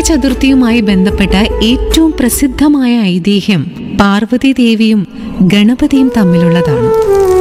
ചതുർത്ഥിയുമായി ബന്ധപ്പെട്ട ഏറ്റവും പ്രസിദ്ധമായ ഐതിഹ്യം പാർവതി ദേവിയും ഗണപതിയും തമ്മിലുള്ളതാണ്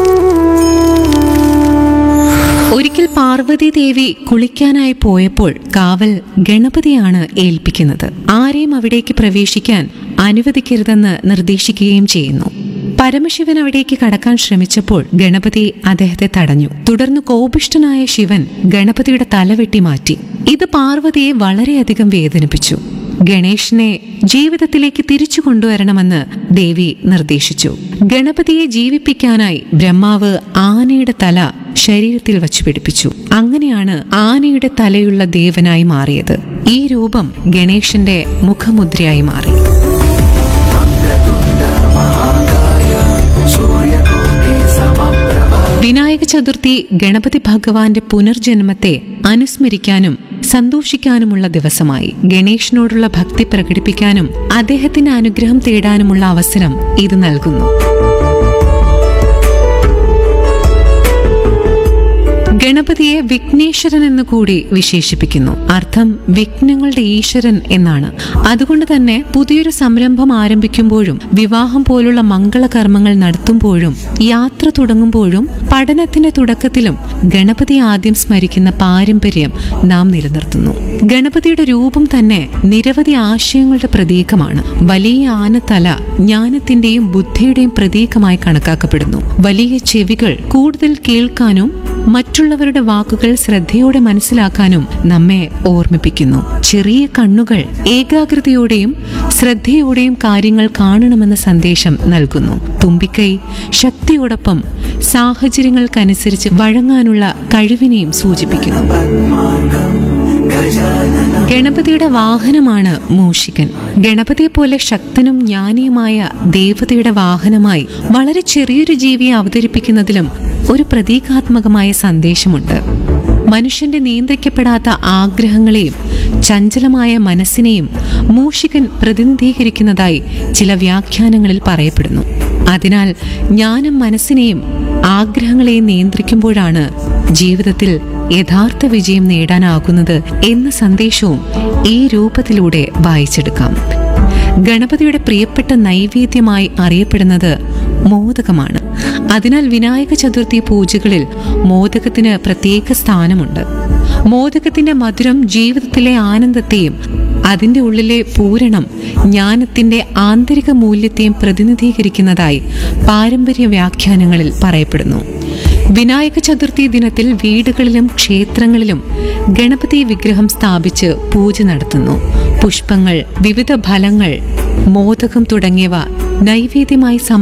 ഒരിക്കൽ പാർവതി ദേവി കുളിക്കാനായി പോയപ്പോൾ കാവൽ ഗണപതിയാണ് ഏൽപ്പിക്കുന്നത് ആരെയും അവിടേക്ക് പ്രവേശിക്കാൻ അനുവദിക്കരുതെന്ന് നിർദ്ദേശിക്കുകയും ചെയ്യുന്നു പരമശിവൻ അവിടേക്ക് കടക്കാൻ ശ്രമിച്ചപ്പോൾ ഗണപതി അദ്ദേഹത്തെ തടഞ്ഞു തുടർന്ന് കോപിഷ്ഠനായ ശിവൻ ഗണപതിയുടെ തല വെട്ടി മാറ്റി ഇത് പാർവതിയെ വളരെയധികം വേദനിപ്പിച്ചു ഗണേഷിനെ ജീവിതത്തിലേക്ക് തിരിച്ചു കൊണ്ടുവരണമെന്ന് ദേവി നിർദ്ദേശിച്ചു ഗണപതിയെ ജീവിപ്പിക്കാനായി ബ്രഹ്മാവ് ആനയുടെ തല ശരീരത്തിൽ വച്ചു പിടിപ്പിച്ചു അങ്ങനെയാണ് ആനയുടെ തലയുള്ള ദേവനായി മാറിയത് ഈ രൂപം ഗണേശന്റെ മുഖമുദ്രയായി മാറി വിനായക ചതുർത്ഥി ഗണപതി ഭഗവാന്റെ പുനർജന്മത്തെ അനുസ്മരിക്കാനും സന്തോഷിക്കാനുമുള്ള ദിവസമായി ഗണേശനോടുള്ള ഭക്തി പ്രകടിപ്പിക്കാനും അദ്ദേഹത്തിന്റെ അനുഗ്രഹം തേടാനുമുള്ള അവസരം ഇത് നൽകുന്നു ഗണപതിയെ വിഘ്നേശ്വരൻ എന്ന് കൂടി വിശേഷിപ്പിക്കുന്നു അർത്ഥം വിഘ്നങ്ങളുടെ ഈശ്വരൻ എന്നാണ് അതുകൊണ്ട് തന്നെ പുതിയൊരു സംരംഭം ആരംഭിക്കുമ്പോഴും വിവാഹം പോലുള്ള മംഗളകർമ്മങ്ങൾ നടത്തുമ്പോഴും യാത്ര തുടങ്ങുമ്പോഴും പഠനത്തിന്റെ തുടക്കത്തിലും ഗണപതി ആദ്യം സ്മരിക്കുന്ന പാരമ്പര്യം നാം നിലനിർത്തുന്നു ഗണപതിയുടെ രൂപം തന്നെ നിരവധി ആശയങ്ങളുടെ പ്രതീകമാണ് വലിയ ആനത്തല ജ്ഞാനത്തിന്റെയും ബുദ്ധിയുടെയും പ്രതീകമായി കണക്കാക്കപ്പെടുന്നു വലിയ ചെവികൾ കൂടുതൽ കേൾക്കാനും മറ്റുള്ളവരുടെ വാക്കുകൾ ശ്രദ്ധയോടെ മനസ്സിലാക്കാനും നമ്മെ ഓർമ്മിപ്പിക്കുന്നു ചെറിയ കണ്ണുകൾ ഏകാഗ്രതയോടെയും ശ്രദ്ധയോടെയും കാര്യങ്ങൾ കാണണമെന്ന സന്ദേശം നൽകുന്നു തുമ്പിക്കൈ ശക്തിയോടൊപ്പം സാഹചര്യങ്ങൾക്കനുസരിച്ച് വഴങ്ങാനുള്ള കഴിവിനെയും സൂചിപ്പിക്കുന്നു ഗണപതിയുടെ വാഹനമാണ് മൂഷികൻ ഗണപതിയെ പോലെ ശക്തനും ജ്ഞാനിയുമായ ദേവതയുടെ വാഹനമായി വളരെ ചെറിയൊരു ജീവിയെ അവതരിപ്പിക്കുന്നതിലും ഒരു പ്രതീകാത്മകമായ സന്ദേശമുണ്ട് മനുഷ്യന്റെ നിയന്ത്രിക്കപ്പെടാത്ത ആഗ്രഹങ്ങളെയും ചഞ്ചലമായ മനസ്സിനെയും മൂഷികൻ പ്രതിനിധീകരിക്കുന്നതായി ചില വ്യാഖ്യാനങ്ങളിൽ പറയപ്പെടുന്നു അതിനാൽ ജ്ഞാനം മനസ്സിനെയും ആഗ്രഹങ്ങളെയും നിയന്ത്രിക്കുമ്പോഴാണ് ജീവിതത്തിൽ യഥാർത്ഥ വിജയം നേടാനാകുന്നത് എന്ന സന്ദേശവും ഈ രൂപത്തിലൂടെ വായിച്ചെടുക്കാം ഗണപതിയുടെ പ്രിയപ്പെട്ട നൈവേദ്യമായി അറിയപ്പെടുന്നത് മോദകമാണ് അതിനാൽ വിനായക ചതുർത്ഥി പൂജകളിൽ മോദകത്തിന് പ്രത്യേക സ്ഥാനമുണ്ട് മോദകത്തിന്റെ മധുരം ജീവിതത്തിലെ ആനന്ദത്തെയും അതിന്റെ ഉള്ളിലെ പൂരണം ജ്ഞാനത്തിന്റെ ആന്തരിക മൂല്യത്തെയും പ്രതിനിധീകരിക്കുന്നതായി പാരമ്പര്യ വ്യാഖ്യാനങ്ങളിൽ പറയപ്പെടുന്നു വിനായക ചതുർത്ഥി ദിനത്തിൽ വീടുകളിലും ക്ഷേത്രങ്ങളിലും ഗണപതി വിഗ്രഹം സ്ഥാപിച്ച് പൂജ നടത്തുന്നു പുഷ്പങ്ങൾ വിവിധ ഫലങ്ങൾ മോദകം തുടങ്ങിയവ നൈവേദ്യമായി സമ